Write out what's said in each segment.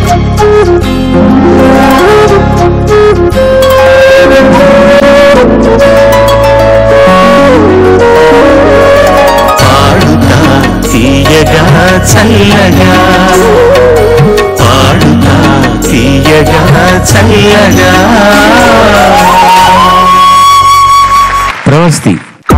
పాడుతా తీయగా చల్లగా పాడుతా తీయగా చల్లగా ప్రవస్తి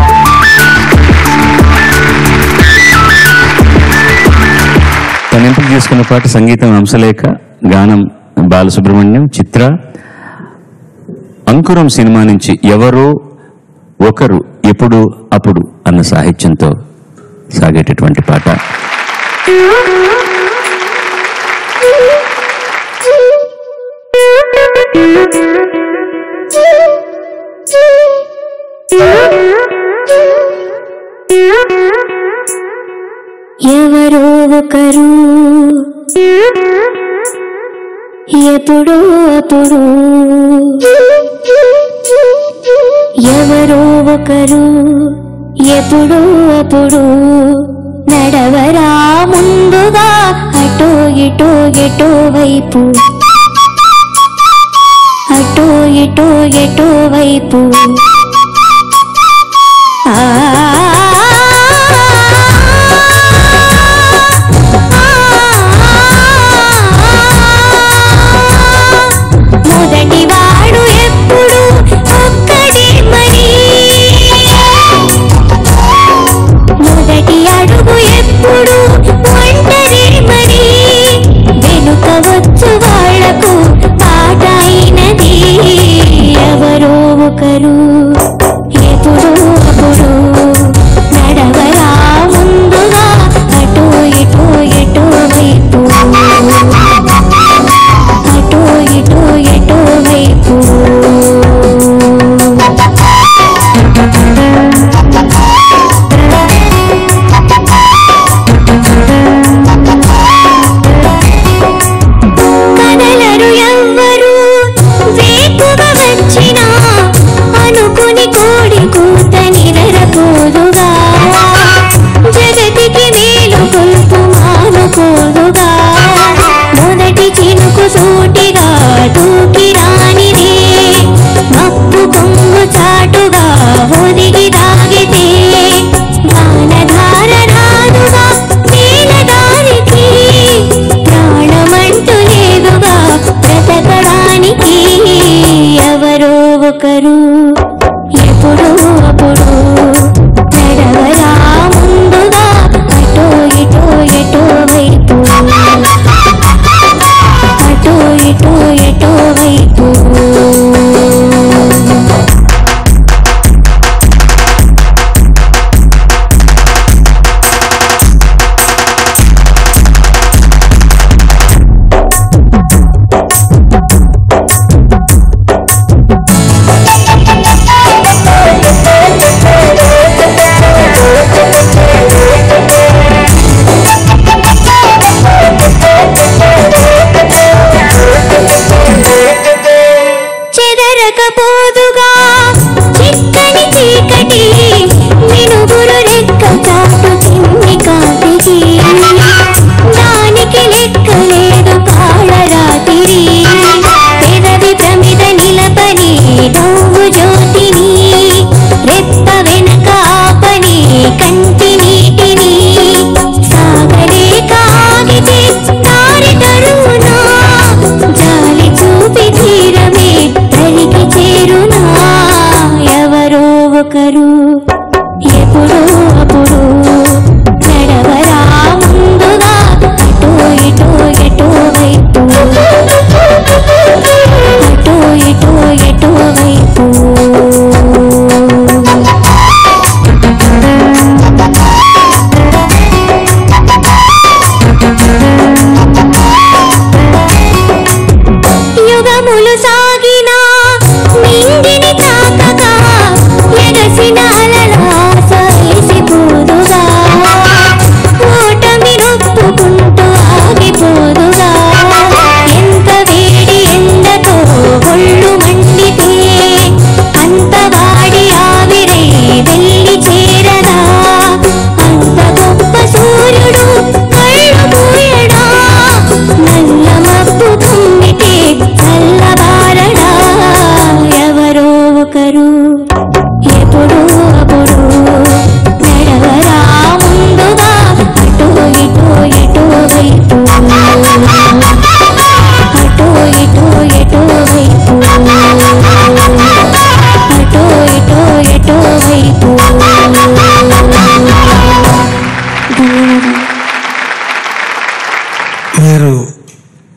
తను ఎంపిక చేసుకున్న పాట సంగీతం హంసలేఖ గానం బాలసుబ్రహ్మణ్యం చిత్ర అంకురం సినిమా నుంచి ఎవరో ఒకరు ఎప్పుడు అప్పుడు అన్న సాహిత్యంతో సాగేటటువంటి పాట ఎవరో ఒకరు ఎప్పుడో అప్పుడు ఎవరో ఒకరు ఎప్పుడో అప్పుడు నడవరా ముందుగా అటో ఇటో ఎటో వైపు అటో ఇటో ఎటో వైపు మొదటి వాడు ఎప్పుడు ఒక్కడే మరి మొదటి అడుగు ఎప్పుడు ఒంటరి మరి వెనుక వచ్చు వాళ్లకు పాట అయినది ఎవరో ఒకరు ఎప్పుడో అప్పుడు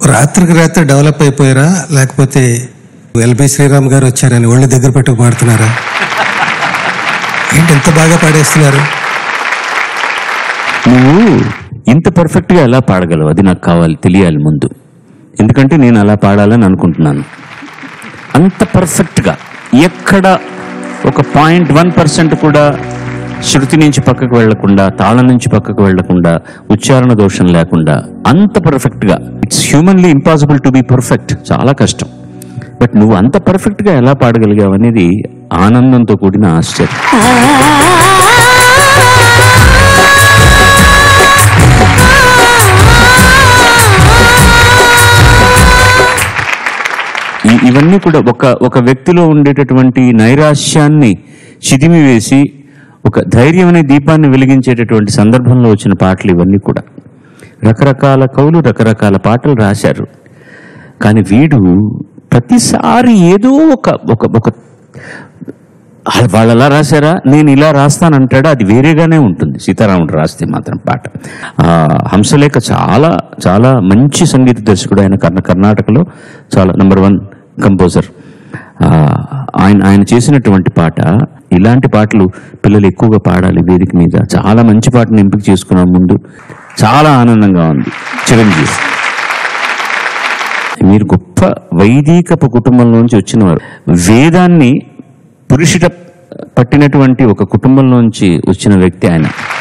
రాత్రికి రాత్రి డెవలప్ అయిపోయారా లేకపోతే ఎల్బి శ్రీరామ్ గారు వచ్చారని ఒళ్ళు దగ్గర పెట్టుకు పాడుతున్నారా ఏంటి ఎంత బాగా పాడేస్తున్నారు నువ్వు ఇంత పర్ఫెక్ట్గా ఎలా పాడగలవు అది నాకు కావాలి తెలియాలి ముందు ఎందుకంటే నేను అలా పాడాలని అనుకుంటున్నాను అంత పర్ఫెక్ట్గా ఎక్కడ ఒక పాయింట్ వన్ పర్సెంట్ కూడా శృతి నుంచి పక్కకు వెళ్లకుండా తాళం నుంచి పక్కకు వెళ్లకుండా ఉచ్చారణ దోషం లేకుండా అంత పర్ఫెక్ట్గా it's humanly impossible to be perfect చాలా కష్టం బట్ నువ్వు అంత పర్ఫెక్ట్గా ఎలా పాడగలిగావు అనేది ఆనందంతో కూడిన ఆశ్చర్యం ఈ- ఇవన్నీ కూడా ఒక ఒక వ్యక్తిలో ఉండేటటువంటి నైరాశ్యాన్ని చిదిమి వేసి ఒక ధైర్యం అనే దీపాన్ని వెలిగించేటటువంటి సందర్భంలో వచ్చిన పాటలు ఇవన్నీ కూడా రకరకాల కవులు రకరకాల పాటలు రాశారు కానీ వీడు ప్రతిసారి ఏదో ఒక ఒక ఒక వాళ్ళు అలా రాశారా నేను ఇలా రాస్తానంటాడా అది వేరేగానే ఉంటుంది సీతారాముడు రాస్తే మాత్రం పాట ఆ, హంసలేఖ చాలా చాలా మంచి సంగీత దర్శకుడు ఆయన కర్ణ కర్ణాటకలో చాలా నంబర్ వన్ కంపోజర్ ఆ, ఆయన ఆయన చేసినటువంటి పాట ఇలాంటి పాటలు పిల్లలు ఎక్కువగా పాడాలి వేదిక మీద చాలా మంచి పాటను ఎంపిక చేసుకున్నాం ముందు చాలా ఆనందంగా ఉంది చిరంజీవి మీరు గొప్ప వైదికపు కుటుంబంలోంచి వచ్చినవారు వేదాన్ని పురుషుట పట్టినటువంటి ఒక కుటుంబంలోంచి వచ్చిన వ్యక్తి ఆయన